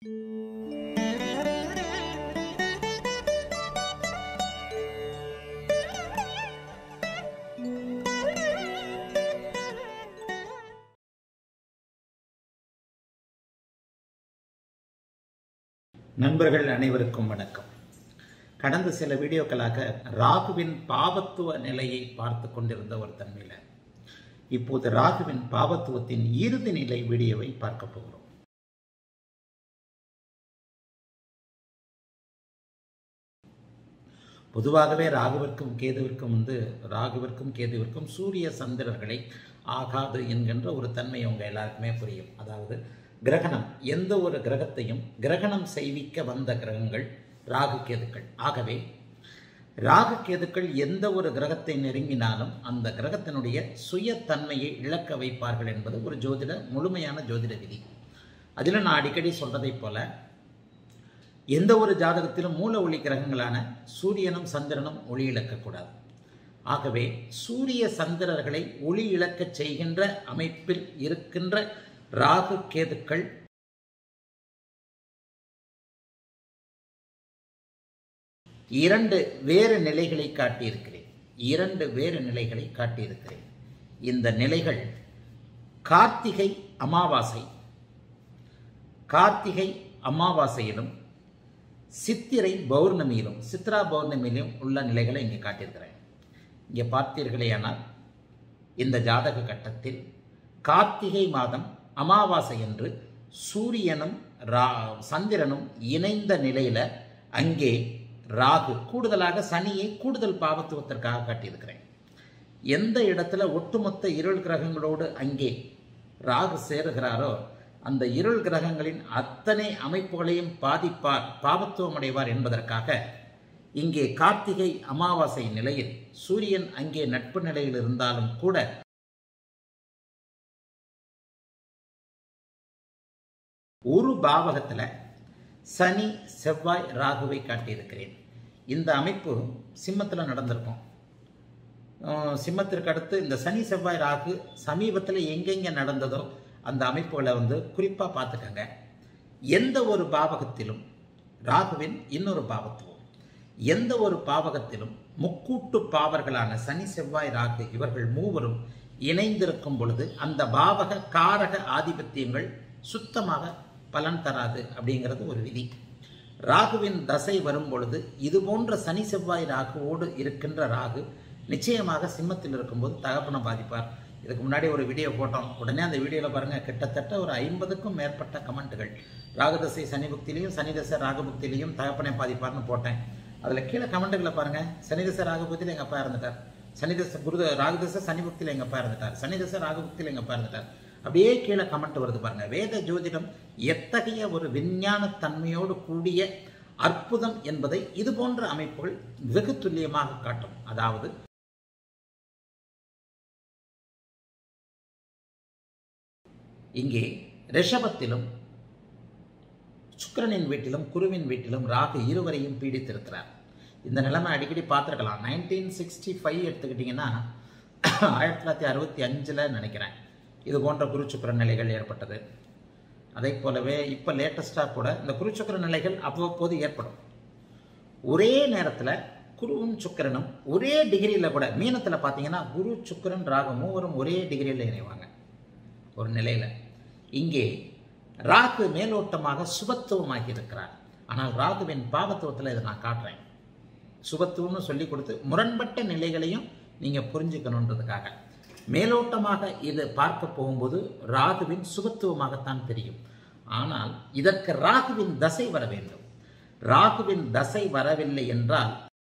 நண்பர்கள் அனைவருக்கும் வணக்கம் கடந்த சில வீடியோக்களாக ராகுவின் பாவத்துவ நிலையை பார்த்து கொண்டிருந்த ஒரு தன்மையில் இப்போது ராகுவின் பாவத்துவத்தின் இறுதி நிலை வீடியோவை பார்க்க போகிறோம் பொதுவாகவே ராகுவிற்கும் கேதுவிற்கும் வந்து ராகுவிற்கும் கேதுவிற்கும் சூரிய சந்திரர்களை ஆகாது என்கின்ற ஒரு தன்மை உங்க எல்லாருக்குமே புரியும் அதாவது கிரகணம் எந்த ஒரு கிரகத்தையும் கிரகணம் செய்விக்க வந்த கிரகங்கள் ராகு கேதுக்கள் ஆகவே ராகு கேதுக்கள் எந்த ஒரு கிரகத்தை நெருங்கினாலும் அந்த கிரகத்தினுடைய சுயத்தன்மையை இழக்க வைப்பார்கள் என்பது ஒரு ஜோதிட முழுமையான ஜோதிட விதி அதில் நான் அடிக்கடி சொல்றதைப் போல எந்த ஒரு ஜாதகத்திலும் மூல ஒளி கிரகங்களான சூரியனும் சந்திரனும் ஒளி இழக்கக்கூடாது ஆகவே சூரிய சந்திரர்களை ஒளி இழக்கச் செய்கின்ற அமைப்பில் இருக்கின்ற ராகு கேதுக்கள் இரண்டு வேறு நிலைகளை காட்டியிருக்கிறேன் இரண்டு வேறு நிலைகளை காட்டியிருக்கிறேன் இந்த நிலைகள் கார்த்திகை அமாவாசை கார்த்திகை அமாவாசையிலும் சித்திரை பௌர்ணமியிலும் சித்ரா பௌர்ணமியிலும் உள்ள நிலைகளை இங்கே காட்டியிருக்கிறேன் இங்கே பார்த்தீர்களேயானால் இந்த ஜாதக கட்டத்தில் கார்த்திகை மாதம் அமாவாசை என்று சூரியனும் ரா சந்திரனும் இணைந்த நிலையில அங்கே ராகு கூடுதலாக சனியை கூடுதல் பாவத்துவத்திற்காக காட்டியிருக்கிறேன் எந்த இடத்துல ஒட்டுமொத்த இருள் கிரகங்களோடு அங்கே ராகு சேருகிறாரோ அந்த இருள் கிரகங்களின் அத்தனை அமைப்புகளையும் பாதிப்பார் பாவத்துவம் அடைவார் என்பதற்காக இங்கே கார்த்திகை அமாவாசை நிலையில் சூரியன் அங்கே நட்பு நிலையில் இருந்தாலும் கூட ஒரு பாவகத்துல சனி செவ்வாய் ராகுவை காட்டியிருக்கிறேன் இந்த அமைப்பு சிம்மத்தில் நடந்திருக்கும் சிம்மத்திற்கு அடுத்து இந்த சனி செவ்வாய் ராகு சமீபத்தில் எங்கெங்கே நடந்ததோ அந்த அமைப்புகளை வந்து குறிப்பாக பார்த்துக்கங்க எந்த ஒரு பாவகத்திலும் ராகுவின் இன்னொரு பாவத்துவம் எந்த ஒரு பாவகத்திலும் முக்கூட்டு பாவர்களான சனி செவ்வாய் ராகு இவர்கள் மூவரும் இணைந்திருக்கும் பொழுது அந்த பாவக காரக ஆதிபத்தியங்கள் சுத்தமாக பலன் தராது அப்படிங்கிறது ஒரு விதி ராகுவின் தசை வரும் பொழுது இது போன்ற சனி செவ்வாய் ராகுவோடு இருக்கின்ற ராகு நிச்சயமாக சிம்மத்தில் இருக்கும்போது தகப்பனை பாதிப்பார் இதுக்கு முன்னாடி ஒரு வீடியோ போட்டோம் உடனே அந்த வீடியோவில் பாருங்கள் கிட்டத்தட்ட ஒரு ஐம்பதுக்கும் மேற்பட்ட கமெண்ட்டுகள் ராகுதசை சனி புக்திலையும் சனி தசை ராகுபுக்திலையும் தகப்பனை பாதிப்பார்னு போட்டேன் அதில் கீழே கமெண்ட்டுகளை பாருங்கள் சனி தசை ராகுபுக்தியில் எங்கள் அப்பா இறந்துட்டார் சனி தசை குரு ராகுதசை சனி புக்தியில் எங்கள் அப்பா இறந்துட்டார் சனி தசை ராகுபுக்தியில் எங்கள் அப்பா இறந்துட்டார் அப்படியே கீழே கமெண்ட் வருது பாருங்க வேத ஜோதிடம் எத்தகைய ஒரு விஞ்ஞான தன்மையோடு கூடிய அற்புதம் என்பதை இது போன்ற அமைப்புகள் வெகு துல்லியமாக காட்டும் அதாவது இங்கே ரிஷபத்திலும் சுக்கரனின் வீட்டிலும் குருவின் வீட்டிலும் ராகு இருவரையும் பீடித்திருக்கிறார் இந்த நிலைமை அடிக்கடி பார்த்துருக்கலாம் நைன்டீன் சிக்ஸ்டி ஃபைவ் எடுத்துக்கிட்டிங்கன்னா ஆயிரத்தி தொள்ளாயிரத்தி அறுபத்தி அஞ்சில் நினைக்கிறேன் இது போன்ற குருச்சுக்கர நிலைகள் ஏற்பட்டது அதை போலவே இப்போ லேட்டஸ்டாக கூட இந்த குருச்சுக்கர நிலைகள் அவ்வப்போது ஏற்படும் ஒரே நேரத்தில் குருவும் சுக்கரனும் ஒரே டிகிரியில் கூட மீனத்தில் பார்த்தீங்கன்னா குரு சுக்கரன் ராகு மூவரும் ஒரே டிகிரியில் இணைவாங்க ஒரு நிலையில் இங்கே ராகு மேலோட்டமாக சுபத்துவமாகி இருக்கிறார் ஆனால் ராகுவின் பாவத்துவத்தில் இதை நான் காட்டுறேன் சுபத்துவம்னு சொல்லி கொடுத்து முரண்பட்ட நிலைகளையும் நீங்கள் புரிஞ்சுக்கணுன்றதுக்காக மேலோட்டமாக இது பார்க்க போகும்போது ராகுவின் சுபத்துவமாகத்தான் தெரியும் ஆனால் இதற்கு ராகுவின் தசை வர வேண்டும் ராகுவின் தசை வரவில்லை என்றால்